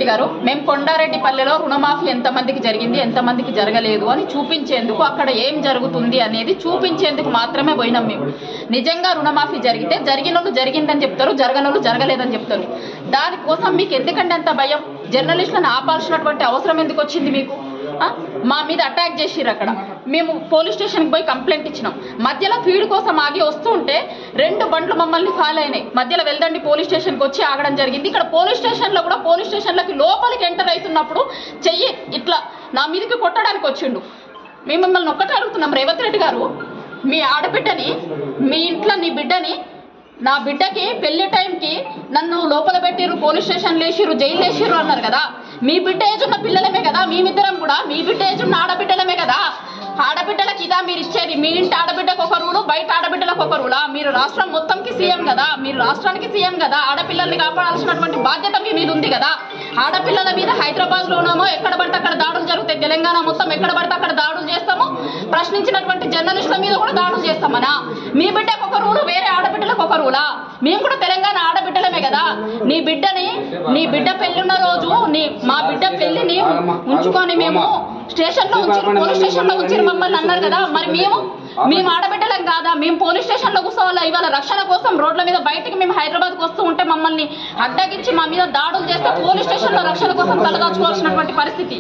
రెడ్డి గారు మేము కొండారెడ్డి పల్లెలో రుణమాఫీ ఎంతమందికి జరిగింది ఎంతమందికి జరగలేదు అని చూపించేందుకు అక్కడ ఏం జరుగుతుంది అనేది చూపించేందుకు మాత్రమే పోయినాం మేము నిజంగా రుణమాఫీ జరిగితే జరిగిన వాళ్ళు జరిగిందని చెప్తారు జరగని వాళ్ళు జరగలేదని చెప్తారు దానికోసం మీకు ఎందుకంటే అంత భయం జర్నలిస్టులను ఆపాల్సినటువంటి అవసరం ఎందుకు వచ్చింది మీకు ఆ? మా మీద అటాక్ చేసిర్రు అక్కడ మేము పోలీస్ స్టేషన్కి పోయి కంప్లైంట్ ఇచ్చినాం మధ్యలో ఫీడ్ కోసం ఆగి వస్తూ ఉంటే రెండు బండ్లు మమ్మల్ని ఫాలో అయినాయి మధ్యలో వెళ్దండి పోలీస్ స్టేషన్కి వచ్చి ఆగడం జరిగింది ఇక్కడ పోలీస్ స్టేషన్లో కూడా పోలీస్ స్టేషన్లకి లోపలికి ఎంటర్ అవుతున్నప్పుడు చెయ్యి ఇట్లా నా మీదకి కొట్టడానికి వచ్చిండు మేము మిమ్మల్ని ఒక్కటే అడుగుతున్నాం రేవంత్ రెడ్డి గారు మీ ఆడబిడ్డని మీ ఇంట్లో నీ బిడ్డని నా బిడ్డకి పెళ్లి టైంకి నన్ను లోపల పెట్టిర్రు పోలీస్ స్టేషన్ లేచిర్రు జైలు లేచిర్రు అన్నారు కదా మీ బిడ్డ ఏజ్ ఉన్న పిల్లలమే కదా మేమిద్దరం కూడా మీ బిడ్డ ఏజ్ ఉన్న ఆడబిడ్డలమే కదా ఆడబిడ్డలకి ఇదా మీరు ఇచ్చేది మీ ఇంటి ఆడబిడ్డకు ఒక రూలు బయట ఆడబిడ్డలకు ఒక రూలా మీరు రాష్ట్రం మొత్తంకి సీఎం కదా మీరు రాష్ట్రానికి సీఎం కదా ఆడపిల్లల్ని కాపాడాల్సినటువంటి బాధ్యత మీ మీద ఉంది కదా ఆడపిల్లల మీద హైదరాబాద్ లోనేమో ఎక్కడ పడితే అక్కడ దాడులు జరుగుతాయి తెలంగాణ మొత్తం ఎక్కడ పడితే అక్కడ దాడులు చేస్తాము ప్రశ్నించినటువంటి జర్నలిస్టుల మీద కూడా దాడులు చేస్తామనా మీ బిడ్డకు ఒక రూలు వేరే ఆడబిడ్డలకు ఒక రూలా మేము కూడా తెలంగాణ ఆడబిడ్డలమే కదా నీ బిడ్డని నీ బిడ్డ పెళ్ళున్న రోజు నీ మా బిడ్డ పెళ్లిని ఉంచుకొని మేము స్టేషన్ లో ఉంచి పోలీస్ స్టేషన్ లో ఉంచి మమ్మల్ని అన్నారు కదా మరి మేము మేము ఆడబిడ్డలం కాదా మేము పోలీస్ స్టేషన్ లో కూర్చోవాలా ఇవాళ రక్షణ కోసం రోడ్ల మీద బయటికి మేము హైదరాబాద్ వస్తూ ఉంటే మమ్మల్ని అడ్డగించి మా మీద దాడులు చేస్తే పోలీస్ స్టేషన్ లో రక్షణ కోసం తలదాచుకోవాల్సినటువంటి పరిస్థితి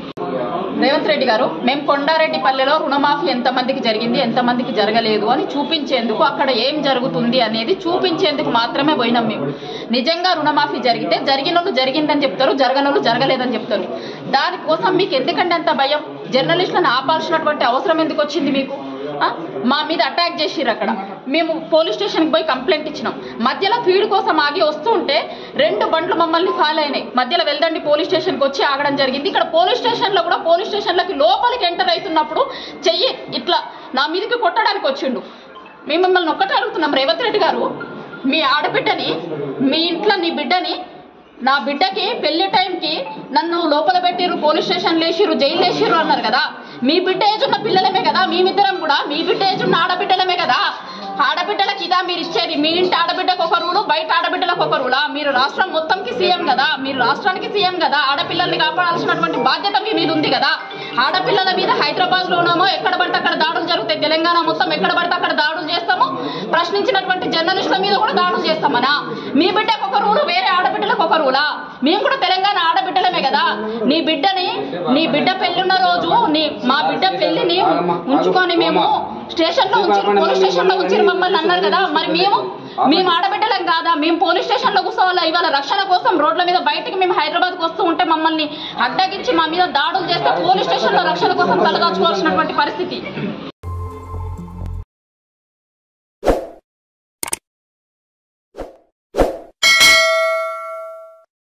రేవంత్ రెడ్డి గారు మేము కొండారెడ్డి పల్లెలో రుణమాఫీ ఎంతమందికి జరిగింది ఎంతమందికి జరగలేదు అని చూపించేందుకు అక్కడ ఏం జరుగుతుంది అనేది చూపించేందుకు మాత్రమే పోయినాం మేము నిజంగా రుణమాఫీ జరిగితే జరిగిన వాళ్ళు జరిగిందని చెప్తారు జరగని వాళ్ళు జరగలేదని చెప్తారు దానికోసం మీకు ఎందుకంటే అంత భయం జర్నలిస్టులను ఆపాల్సినటువంటి అవసరం ఎందుకు వచ్చింది మీకు ఆ? మా మీద అటాక్ చేసిర్రు అక్కడ మేము పోలీస్ స్టేషన్కి పోయి కంప్లైంట్ ఇచ్చినాం మధ్యలో ఫీడ్ కోసం ఆగి వస్తూ ఉంటే రెండు బండ్లు మమ్మల్ని ఫాలో అయినాయి మధ్యలో వెళ్దండి పోలీస్ స్టేషన్కి వచ్చి ఆగడం జరిగింది ఇక్కడ పోలీస్ స్టేషన్లో కూడా పోలీస్ స్టేషన్లకి లోపలికి ఎంటర్ అవుతున్నప్పుడు చెయ్యి ఇట్లా నా మీదకి కొట్టడానికి వచ్చిండు మేము మిమ్మల్ని ఒక్కటే అడుగుతున్నాం రేవంత్ రెడ్డి గారు మీ ఆడబిడ్డని మీ ఇంట్లో నీ బిడ్డని నా బిడ్డకి పెళ్లి టైంకి నన్ను లోపల పెట్టిర్రు పోలీస్ స్టేషన్ లేచిర్రు జైలు లేచిర్రు అన్నారు కదా మీ బిడ్డ ఏజ్ ఉన్న పిల్లలమే కదా మేమిద్దరం కూడా మీ బిడ్డ ఏజ్ ఉన్న ఆడబిడ్డలమే కదా ఆడబిడ్డలకి ఇదా మీరు ఇచ్చేది మీ ఇంటి ఆడబిడ్డకు ఒక రూలు బయట ఆడబిడ్డలకు ఒక రూలా మీరు రాష్ట్రం మొత్తంకి సీఎం కదా మీరు రాష్ట్రానికి సీఎం కదా ఆడపిల్లల్ని కాపాడాల్సినటువంటి బాధ్యత మీ మీద ఉంది కదా ఆడపిల్లల మీద హైదరాబాద్ లోనేమో ఎక్కడ పడితే అక్కడ దాడులు జరుగుతాయి తెలంగాణ మొత్తం ఎక్కడ పడితే అక్కడ దాడులు చేస్తాము ప్రశ్నించినటువంటి జర్నలిస్టుల మీద కూడా దాడులు చేస్తామనా మీ బిడ్డకు ఒక రూలు వేరే ఆడబిడ్డలకు ఒక రూలా మేము కూడా తెలంగాణ ఆడబిడ్డలమే కదా నీ బిడ్డని నీ బిడ్డ పెళ్ళున్న రోజు నీ మా బిడ్డ పెళ్లిని ఉంచుకొని మేము స్టేషన్ లో ఉంచి పోలీస్ స్టేషన్ లో ఉంచి మమ్మల్ని అన్నారు కదా మరి మేము మేము ఆడబిడ్డలం కాదా మేము పోలీస్ స్టేషన్ లో కూర్చోవాలా ఇవాళ రక్షణ కోసం రోడ్ల మీద బయటికి మేము హైదరాబాద్ వస్తూ ఉంటే మమ్మల్ని అడ్డగించి మా మీద దాడులు చేస్తే పోలీస్ స్టేషన్ లో రక్షణ కోసం తలదాచుకోవాల్సినటువంటి పరిస్థితి